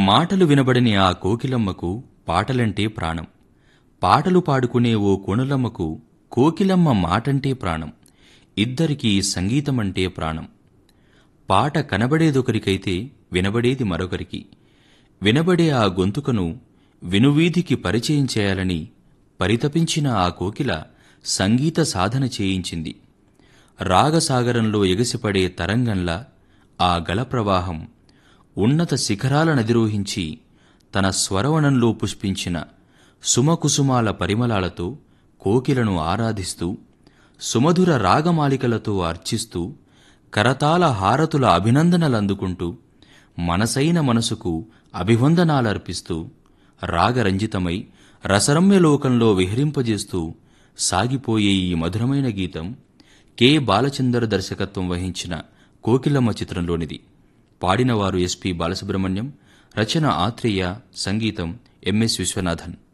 మాటలు వినబడని ఆ కోకిలమ్మకు పాటలంటే ప్రాణం పాటలు పాడుకునే ఓ కోణలమ్మకు కోకిలమ్మ మాటంటే ప్రాణం ఇద్దరికీ సంగీతమంటే ప్రాణం పాట కనబడేదొకరికైతే వినబడేది మరొకరికి వినబడే ఆ గొంతుకను వినువీధికి పరిచయం చేయాలని పరితపించిన ఆ కోకిల సంగీత సాధన చేయించింది రాగసాగరంలో ఎగసిపడే తరంగంలా ఆ గల ప్రవాహం ఉన్నత శిఖరాలనధిరోహించి తన స్వరవణంలో పుష్పించిన సుమకుసుమాల పరిమళాలతో కోకిలను ఆరాధిస్తూ సుమధుర రాగమాలికలతో అర్చిస్తూ కరతాల హారతుల అభినందనలందుకుంటూ మనసైన మనసుకు అభివందనాలర్పిస్తూ రాగరంజితమై రసరమ్య లోకంలో విహరింపజేస్తూ సాగిపోయే ఈ మధురమైన గీతం కె బాలచందర్ దర్శకత్వం వహించిన కోకిలమ్మ చిత్రంలోనిది పాడినవారు ఎస్పి బాలసుబ్రహ్మణ్యం రచన ఆత్రేయ సంగీతం ఎంఎస్ విశ్వనాథన్